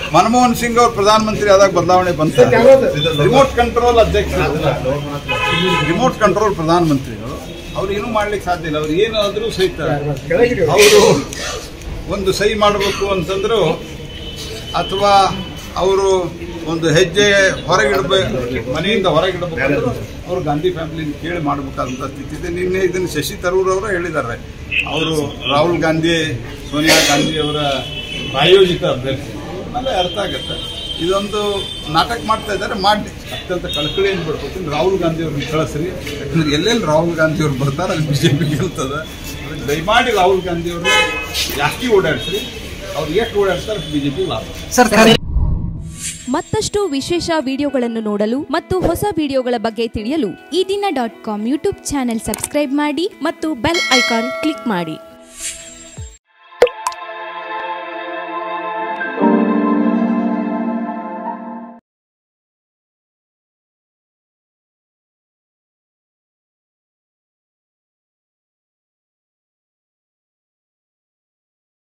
ಮನಮೋಹನ್ ಸಿಂಗ್ ಅವ್ರು ಪ್ರಧಾನಮಂತ್ರಿ ಆದಾಗ ಬದಲಾವಣೆ ಬಂತ ರಿಮೋಟ್ ಕಂಟ್ರೋಲ್ ಅಧ್ಯಕ್ಷ ರಿಮೋಟ್ ಕಂಟ್ರೋಲ್ ಪ್ರಧಾನಮಂತ್ರಿಗಳು ಅವ್ರು ಏನೂ ಮಾಡ್ಲಿಕ್ಕೆ ಸಾಧ್ಯ ಇಲ್ಲ ಅವ್ರು ಏನಾದರೂ ಸಹಿತ ಅವರು ಒಂದು ಸಹಿ ಮಾಡಬೇಕು ಅಂತಂದ್ರು ಅಥವಾ ಅವರು ಒಂದು ಹೆಜ್ಜೆ ಹೊರಗಿಡಬೇಕು ಮನೆಯಿಂದ ಹೊರಗಿಡಬೇಕು ಅಂದ್ರು ಅವರು ಗಾಂಧಿ ಫ್ಯಾಮಿಲಿನ ಕೇಳಿ ಮಾಡಬೇಕಾದಂಥ ಸ್ಥಿತಿ ಇದೆ ನಿನ್ನೆ ಇದನ್ನು ಶಶಿ ತರೂರ್ ಅವರು ಹೇಳಿದ್ದಾರೆ ಅವರು ರಾಹುಲ್ ಗಾಂಧಿ ಸೋನಿಯಾ ಗಾಂಧಿ ಅವರ ಪ್ರಾಯೋಜಿತ ಅಭ್ಯರ್ಥಿ ಆಮೇಲೆ ಅರ್ಥ ಆಗುತ್ತೆ ಇದೊಂದು ನಾಟಕ ಮಾಡ್ತಾ ಇದ್ದಾರೆ ಮಾಡಿ ಅತ್ಯಂತ ಕಳಕಳಿಯನ್ನು ಬಿಡ್ಬೇಕು ರಾಹುಲ್ ಗಾಂಧಿ ಅವ್ರನ್ನ ಕಳಿಸ್ರಿ ಯಾಕಂದ್ರೆ ಎಲ್ಲೆಲ್ಲಿ ರಾಹುಲ್ ಗಾಂಧಿ ಅವ್ರು ಬರ್ತಾರೆ ಅಲ್ಲಿ ಬಿಜೆಪಿ ಗೆಲ್ತದ ಅದಕ್ಕೆ ದಯಮಾಡಿ ರಾಹುಲ್ ಗಾಂಧಿ ಅವ್ರನ್ನ ಜಾಸ್ತಿ ಓಡಾಡಿಸ್ರಿ ಅವ್ರು ಎಷ್ಟು ಓಡಾಡ್ತಾರೆ ಬಿಜೆಪಿ ಲಾಭ ಮತ್ತಷ್ಟು ವಿಶೇಷ ವಿಡಿಯೋಗಳನ್ನು ನೋಡಲು ಮತ್ತು ಹೊಸ ವಿಡಿಯೋಗಳ ಬಗ್ಗೆ ತಿಳಿಯಲು Eedina dot com YouTube channel subscribe ಮಾಡಿ ಮತ್ತು ಬೆಲ್ ಐಕಾನ್ ಕ್ಲಿಕ್ ಮಾಡಿ